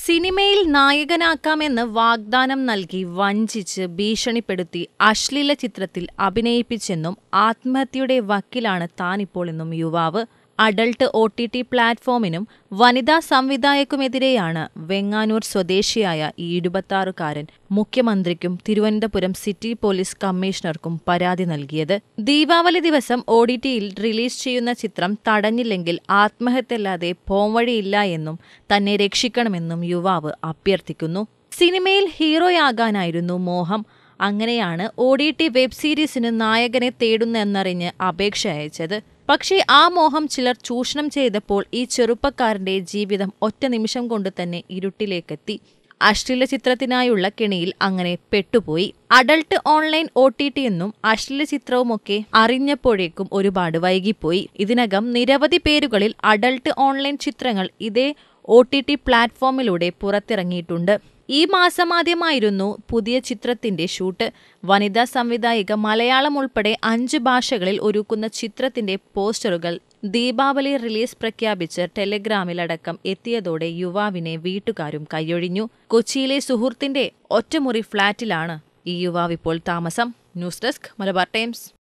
സിനിമയിൽ നായകനാക്കാമെന്ന് വാഗ്ദാനം നൽകി വഞ്ചിച്ച് ഭീഷണിപ്പെടുത്തി അശ്ലീല ചിത്രത്തിൽ അഭിനയിപ്പിച്ചെന്നും ആത്മഹത്യയുടെ വക്കിലാണ് താനിപ്പോൾ എന്നും യുവാവ് അഡൾട്ട് ഒ ടി ടി പ്ലാറ്റ്ഫോമിനും വനിതാ സംവിധായക്കുമെതിരെയാണ് വെങ്ങാനൂർ സ്വദേശിയായ ഈ ഇരുപത്തിയാറുകാരൻ മുഖ്യമന്ത്രിക്കും തിരുവനന്തപുരം സിറ്റി പോലീസ് കമ്മീഷണർക്കും പരാതി നൽകിയത് ദീപാവലി ദിവസം ഒ ഡി ടിയിൽ റിലീസ് ചെയ്യുന്ന ചിത്രം തടഞ്ഞില്ലെങ്കിൽ ആത്മഹത്യല്ലാതെ പോംവഴിയില്ല എന്നും തന്നെ രക്ഷിക്കണമെന്നും യുവാവ് അഭ്യർത്ഥിക്കുന്നു സിനിമയിൽ ഹീറോയാകാനായിരുന്നു മോഹം അങ്ങനെയാണ് ഒ ഡി ടി വെബ് സീരീസിന് നായകനെ തേടുന്നെന്നറിഞ്ഞ് അപേക്ഷ അയച്ചത് പക്ഷേ ആ മോഹം ചിലർ ചൂഷണം ചെയ്തപ്പോൾ ഈ ചെറുപ്പക്കാരന്റെ ജീവിതം ഒറ്റ നിമിഷം കൊണ്ട് തന്നെ ഇരുട്ടിലേക്കെത്തി അശ്ലീല ചിത്രത്തിനായുള്ള കെണിയിൽ അങ്ങനെ പെട്ടുപോയി adult online O T T എന്നും അശ്ലീല ചിത്രവുമൊക്കെ അറിഞ്ഞപ്പോഴേക്കും ഒരുപാട് വൈകിപ്പോയി ഇതിനകം നിരവധി പേരുകളിൽ അഡൾട്ട് ഓൺലൈൻ ചിത്രങ്ങൾ ഇതേ ഒ ടി ടി പ്ലാറ്റ്ഫോമിലൂടെ പുറത്തിറങ്ങിയിട്ടുണ്ട് ഈ മാസമാദ്യമായിരുന്നു പുതിയ ചിത്രത്തിന്റെ ഷൂട്ട് വനിതാ സംവിധായിക മലയാളം ഉൾപ്പെടെ അഞ്ച് ഭാഷകളിൽ ഒരുക്കുന്ന ചിത്രത്തിന്റെ പോസ്റ്ററുകൾ ദീപാവലി റിലീസ് പ്രഖ്യാപിച്ച് ടെലിഗ്രാമിലടക്കം എത്തിയതോടെ യുവാവിനെ വീട്ടുകാരും കൈയൊഴിഞ്ഞു കൊച്ചിയിലെ സുഹൃത്തിന്റെ ഒറ്റമുറി ഫ്ളാറ്റിലാണ് ഈ യുവാവ് ഇപ്പോൾ താമസം ന്യൂസ് ഡെസ്ക് മലബാർ ടൈംസ്